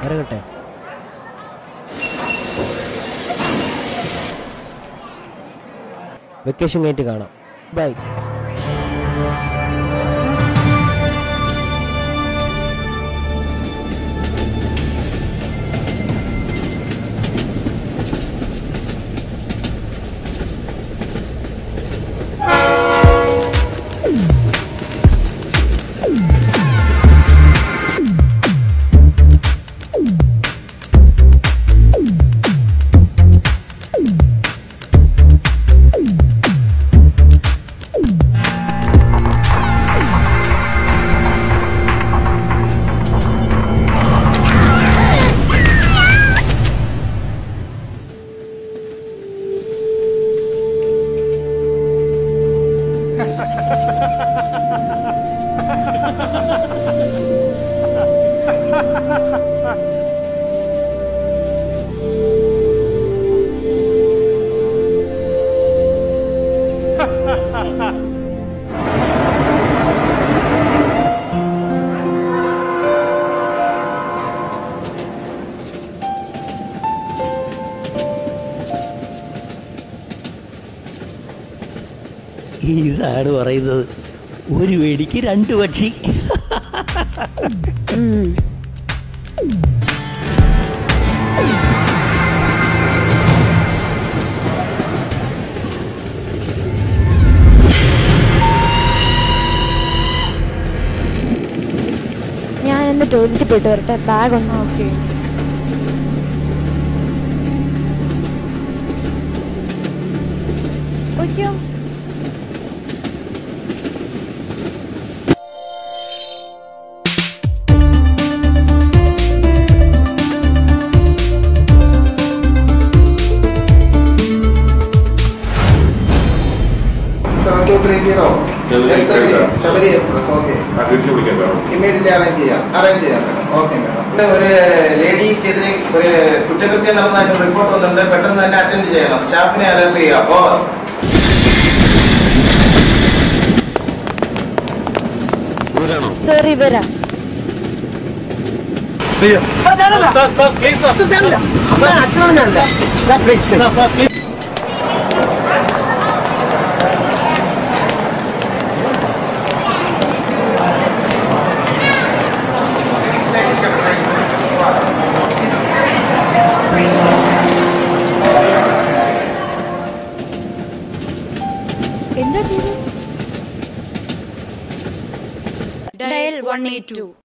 ഇറങ്ങട്ടെ വെക്കേഷൻ കഴിഞ്ഞിട്ട് കാണാം ബൈ ഇതാണ് പറയുന്നത് ഒരു വെടിക്ക് രണ്ട് പക്ഷി ഞാനൊന്ന് ടോയ്ലറ്റിൽ പോയിട്ട് വരട്ടെ ബാഗ് ഒന്ന് ഓക്കെ ഓക്കെയോ seven two three zero S thirty Sabari express okay തിരിച്ചു വിളിക്കാൻ വേണം ഇമ്മീഡിയറ്റ്ലി അറേഞ്ച് ചെയ്യാം അറേഞ്ച് ചെയ്യാം മേഡം ഓക്കെ മേഡം ഇവിടെ ഒരു ലേഡിക്കെതിരെ ഒരു കുറ്റകൃത്യം നടന്നതായിട്ട് റിപ്പോർട്ട് വന്നിട്ടുണ്ട് പെട്ടെന്ന് തന്നെ അറ്റൻഡ് ചെയ്യണം സ്റ്റാഫിനെ അലർട്ട് ചെയ്യാം ഓവർ സർ ഇവരാ എന്താ ചെയ്തത് ഡയൽ വൺ എയ്റ്റ് ടു